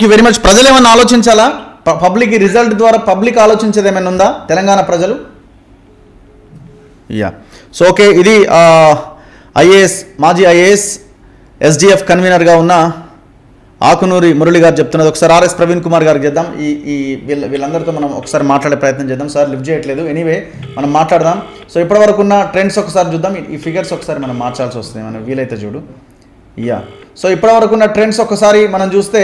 You very much ప్రజలు ఏమైనా ఆలోచించాలా ప- పబ్లిక్ ఈ రిజల్ట్ ద్వారా పబ్లిక్ ఆలోచించేది ఏమైనా ఉందా తెలంగాణ ప్రజలు యా సో ఓకే ఇది ఐఏఎస్ మాజీ ఐఏఎస్ ఎస్డిఎఫ్ కన్వీనర్గా ఉన్న ఆకునూరి మురళి గారు చెప్తున్నది ఒకసారి ఆర్ఎస్ ప్రవీణ్ కుమార్ గారికి చేద్దాం ఈ ఈ వీళ్ళ వీళ్ళందరితో మనం ఒకసారి మాట్లాడే ప్రయత్నం చేద్దాం సార్ లిఫ్ట్ చేయట్లేదు ఎనీవే మనం మాట్లాడదాం సో ఇప్పటివరకు ఉన్న ట్రెండ్స్ ఒకసారి చూద్దాం ఈ- ఈ ఫిగర్స్ ఒకసారి మనం మార్చాల్సి వస్తుంది మనం వీలైతే చూడు యా సో ఇప్పటివరకు ఉన్న ట్రెండ్స్ ఒకసారి మనం చూస్తే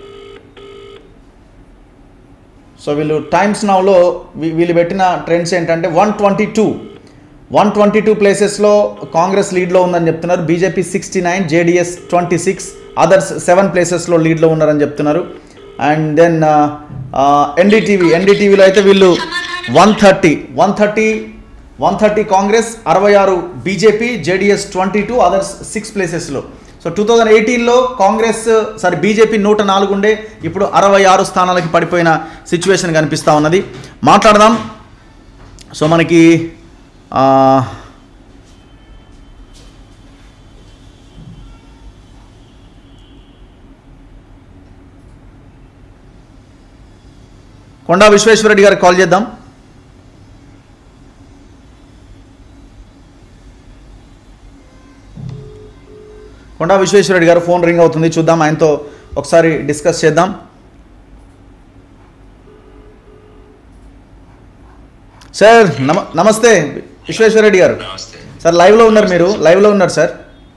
సో వీళ్ళు టైమ్స్ నౌలో వీళ్ళు పెట్టిన ట్రెండ్స్ ఏంటంటే one twenty two one twenty two ప్లేసెస్లో కాంగ్రెస్ లీడ్లో ఉందని చెప్తున్నారు BJP sixty nine JDS twenty six others seven ప్లేసెస్లో లీడ్లో ఉన్నారని చెప్తున్నారు అండ్ దెన్ ఎన్డీటీవీ ఎన్డీటీవీలో అయితే వీళ్ళు one thirty one thirty one thirty Congress అరవై ఆరు BJP JDS twenty two others six ప్లేసెస్లో సో టూ థౌజండ్ ఎయిటీన్లో కాంగ్రెస్ సారీ బీజేపీ నూట నాలుగు ఉండే ఇప్పుడు అరవై ఆరు స్థానాలకి పడిపోయిన సిచ్యువేషన్ కనిపిస్తూ ఉన్నది మాట్లాడదాం సో మనకి ఆ, కొండా విశ్వేశ్వరరెడ్డి గారికి కాల్ చేద్దాం కొండా విశ్వేశ్వరరెడ్డి గారు ఫోన్ రింగ్ అవుతుంది చూద్దాం ఆయనతో ఒకసారి డిస్కస్ చేద్దాం సార్ నమ నమస్తే విశ్వేశ్వరరెడ్డి గారు నమస్తే సార్ లైవ్లో ఉన్నారు మీరు లైవ్లో ఉన్నారు సార్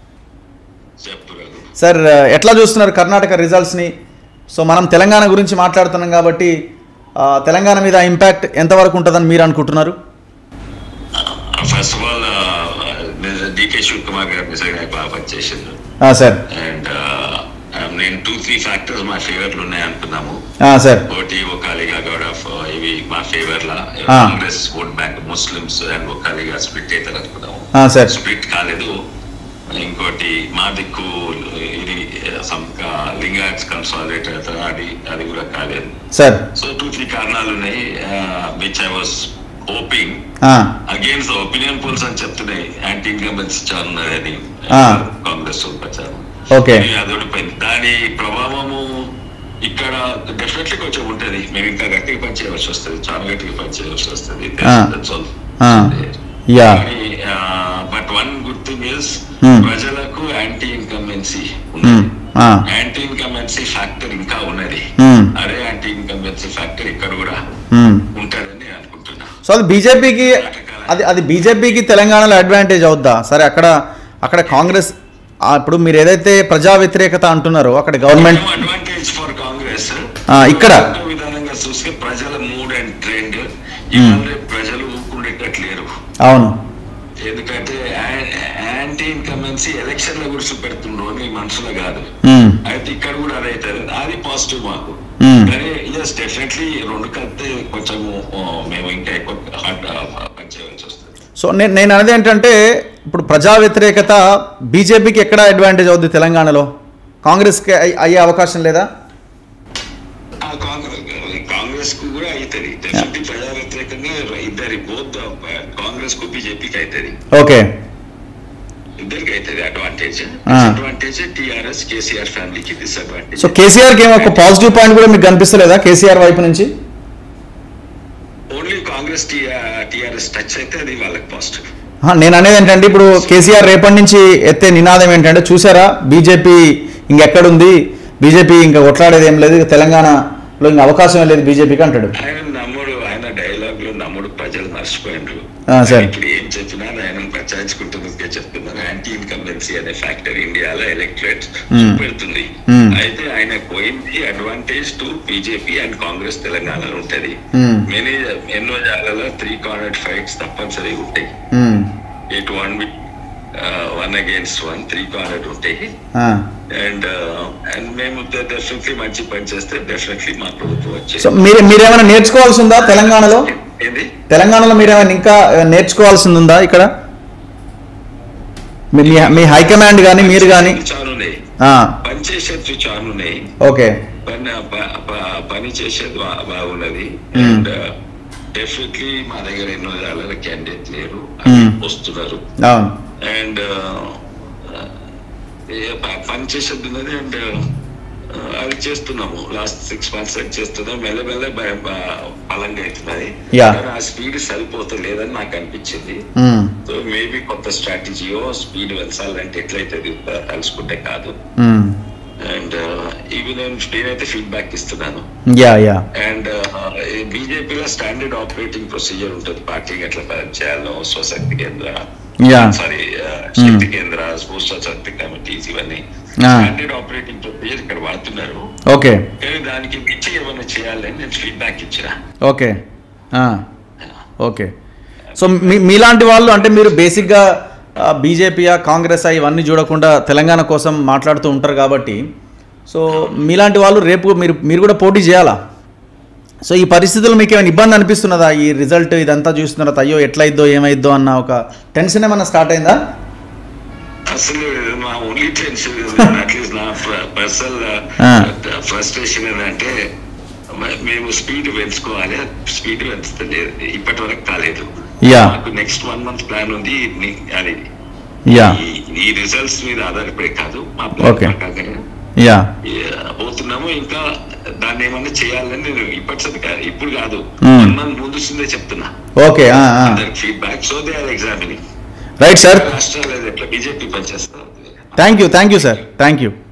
చెప్పు రఘు సార్ ఎట్లా చూస్తున్నారు కర్ణాటక రిజల్ట్స్ని సో మనం తెలంగాణ గురించి మాట్లాడుతున్నాం కాబట్టి ఆ, తెలంగాణ మీద ఇంపాక్ట్ ఎంతవరకు ఉంటుందని మీరు అనుకుంటున్నారు first of all DK Shivakumar గారు నిజంగా బాగా పనిచేసిండ్రు ఆ, సార్ అండ్ నేను టూ త్రీ ఫ్యాక్టర్స్ మా ఫేవర్లు ఉన్నాయి అనుకున్నాము ఆ, సార్ ఒకటి ఒకలిగా గౌడ్ ఆఫ్ ఇవి మా ఫేవర్ లా Ah. Congress vote bank Muslims and Vokkaliga split అవుతారు అనుకున్నాము ఆ, సార్ స్ప్లిట్ కాలేదు ఇంకోటి మా దిక్కు ఇది లింగాయట్స్ కన్సాలిడేట్ అవుతారు అది అది కూడా కాలేదు సార్ సో టూ త్రీ కారణాలు ఉన్నాయి విచ్ ఐ వాస్ హోపింగ్ ఆ, అగేన్స్ ఒపీనియన్ పోల్స్ అని చెప్తున్నాయి యాంటీ ఇన్కంబెన్స్ చాలా ఉన్నదని Ah. కాంగ్రెస్ వాళ్ళు ప్రచారం ఓకే ఇది అది ఓడిపోయింది దాని ప్రభావము ఇక్కడ డెఫినెట్లీ కొంచెం ఉంటది మేము ఇంకా గట్టిగా పనిచేయవలసి వస్తుంది చాలా గట్టిగా పనిచేయవలసి వస్తుంది Ah. ఆ, yeah but one good thing is Hmm. ప్రజలకు యాంటీ ఇన్కంబెన్సీ ఉమ్, ఉన్నది ఆ, యాంటీ ఇన్కంబెన్సీ ఫ్యాక్టర్ ఇంకా ఉన్నది ఉమ్, అదే యాంటీ ఇన్కంబెన్సీ ఫ్యాక్టర్ ఇక్కడ కూడా ఉమ్. ఉంటుందని నేను అనుకుంటున్నా సో అది బీజేపీకి అది అది బీజేపీకి తెలంగాణలో అడ్వాంటేజ్ అవుద్దా సరే అక్కడ అక్కడ కాంగ్రెస్ ఆ, ఇప్పుడు మీరు ఏదైతే ప్రజా వ్యతిరేకత అంటున్నారో అక్కడ గవర్నమెంట్ అడ్వాంటేజ్ ఫర్ కాంగ్రెస్ ఆ, ఇక్కడ. ఒక విధానంగా చూస్తే ప్రజల మూడ్ అండ్ ట్రెండ్ ఇవాళ ప్రజలు ఊరుకుండేటట్లేరు అవును ఎందుకంటే యాంటీ ఇన్కమెన్సీ ఎలక్షన్ లో గుడిసి పెడుతుండ్రు అని మనసులో కాదు ఉమ్, అయితే ఇక్కడ కూడా అదే అవుతుంది అది పాజిటివ్ మాకు Hmm. కానీ ఎస్ డెఫినెట్లీ రెండు కలిపితే కొంచెము ఆ, మేము ఇంకా ఎక్కువ హార్డ్ పనిచేయవలసి వస్తుంది సో నేను నేను అనేది ఏంటంటే ఇప్పుడు ప్రజా వ్యతిరేకత బీజేపీకి ఎక్కడ అడ్వాంటేజ్ అవుద్ది తెలంగాణలో కాంగ్రెస్కి అయ్- అయ్యే అవకాశం లేదా ఆ కాంగ్రెస్ కాంగ్రెస్ కు కూడా అవుతుంది డెఫినెట్లీ ప్రజా వ్యతిరేకంగా ఇద్దరి బోత్ కాంగ్రెస్ కు బీజేపీకి అవుతుంది ఓకే ఇద్దరికి అవుతుంది అడ్వాంటేజ్ ఆ. అడ్వాంటేజ్ టిఆర్ఎస్ కేసీఆర్ ఫ్యామిలీకి డిసడ్వాంటేజ్ సో కేసీఆర్కి ఏమో ఒక పాజిటివ్ పాయింట్ కూడా మీకు కనిపిస్తలేదా కేసీఆర్ వైపు నుంచి ఓన్లీ కాంగ్రెస్ టిఆర్ఎస్ టచ్ అయితే అది వాళ్ళకి పాజిటివ్ ఆ, నేను అనేది ఏంటంటే ఇప్పుడు కేసీఆర్ రేపటి నుంచి ఎత్తే నినాదం ఏంటంటే చూసారా బీజేపీ ఇంకెక్కడుంది బీజేపీ ఇంకా కొట్లాడేది ఏం లేదు ఇక తెలంగాణలో ఇంకా అవకాశం లేదు బీజేపీకి అంటాడు ఆయన నమ్ముడు ఆయన డైలాగ్ లో నమ్ముడు ప్రజలు మర్చిపోయిండ్రు ఆ, సరే. ఇప్పుడు ఏం చెప్పినా ఆయన ప్రచారించుకుంటున్నదే చెప్తున్నారు యాంటీ ఇన్కంబెన్సీ అనే ఫ్యాక్టర్ ఇండియాలో ఎలక్టరేట్ Hmm. పెడుతుంది Hmm. అయితే ఆయన పోయింది advantage to BJP and Congress తెలంగాణలో ఉంటది Hmm. మెనీ ఎన్నో జాగాలో త్రీ కార్నర్ ఫైట్స్ తప్పనిసరిగా ఉంటాయి um, it one one against one three corner ఉంటాయి ఆ, అండ్ అండ్ మేము డెఫినెట్లీ మంచి పని చేస్తే డెఫినెట్లీ మా ప్రభుత్వం వచ్చేది సో మీరు మీరేమైనా నేర్చుకోవాల్సి ఉందా తెలంగాణలో ఏంది తెలంగాణలో మీరేమైనా ఇంకా నేర్చుకోవాల్సింది ఉందా ఇక్కడ మీ- మీ- మీ హైకమాండ్ కానీ మీరు కానీ చాలా ఉన్నాయి పని చేసేది చాలా ఉన్నాయి ఓకే పని ప- ప- పని చేసేది బా- బాగున్నది Hmm. అండ్ డెఫినెట్లీ మా దగ్గర ఎన్నో జాల క్యాండిడేట్ లేరు Hmm. వస్తున్నారు అవును అండ్ పని చేసేది ఉన్నది అండ్ ఆ, అది చేస్తున్నాము లాస్ట్ సిక్స్ మంత్స్ చేస్తున్నాం మెల్లమెల్ల బ- బ- బలంగా అవుతున్నది Yeah. కానీ ఆ స్పీడ్ సరిపోతలేదని నాకు అనిపించింది మ్మ్. సో మేబీ కొత్త స్ట్రాటజీయో స్పీడ్ పెంచాలంటే ఎట్లయితే తలుచుకుంటే కాదు మ్మ్. అండ్ ఇవి నేను నేనైతే ఫీడ్బ్యాక్ ఇస్తున్నాను యా యా అండ్ బీజేపీలో స్టాండర్డ్ ఆపరేటింగ్ ప్రొసీజర్ ఉంటుంది పార్టీకి ఎట్లా పని చేయాలో స్వశక్తి కేంద్ర యా సారీ శక్తి కేంద్ర భూస్వ శక్తి కమిటీస్ ఇవన్నీ Ah. స్టాండర్డ్ ఆపరేటింగ్ ప్రొసీజర్ ఇక్కడ వాడుతున్నారు ఓకే కానీ దానికి మించి ఏమైనా చేయాలని నేను ఫీడ్బ్యాక్ ఇచ్చిన ఓకే ఆ, ఓకే సో మీ మీలాంటి వాళ్ళు అంటే మీరు బేసిక్గా బీజేపీయా కాంగ్రెస్ ఇవన్నీ చూడకుండా తెలంగాణ కోసం మాట్లాడుతూ ఉంటారు కాబట్టి సో మీలాంటి వాళ్ళు రేపు మీరు మీరు కూడా పోటీ చేయాలా సో ఈ పరిస్థితుల్లో మీకు ఏమైనా ఇబ్బంది అనిపిస్తున్నదా ఈ రిజల్ట్ ఇదంతా చూస్తున్న తర్వాత అయ్యో ఎట్లయిద్దో ఏమైద్దో అన్న ఒక టెన్షన్ ఏమైనా స్టార్ట్ అయిందా అసలు మా ఓన్లీ టెన్షన్ అట్లీస్ట్ నా పర్సనల్ Ah. ఫ్రస్ట్రేషన్ ఏంటంటే మ- మేము స్పీడ్ పెంచుకోవాలి స్పీడ్ పెంచుతలేదు ఇప్పటి వరకు కాలేదు Yeah. మాకు నెక్స్ట్ వన్ మంత్ ప్లాన్ ఉంది ని- అది యా ఈ- ఈ రిజల్ట్స్ మీద ఆధారపడి కాదు మా ప్లాన్ Okay. ప్రకారంగా యా Yeah, పోతున్నాము ఇంకా దాన్ని ఏమన్నా చేయాలని నేను ఇప్పటి సరి కాదు ఇప్పుడు కాదు Hmm. వన్ మంత్ ముందు వస్తుందే చెప్తున్నా ఓకే అందరికి feedback so they are examining right sir రాష్ట్రాలు ఎట్లా బీజేపీ పనిచేస్తారు thank you thank you sir thank you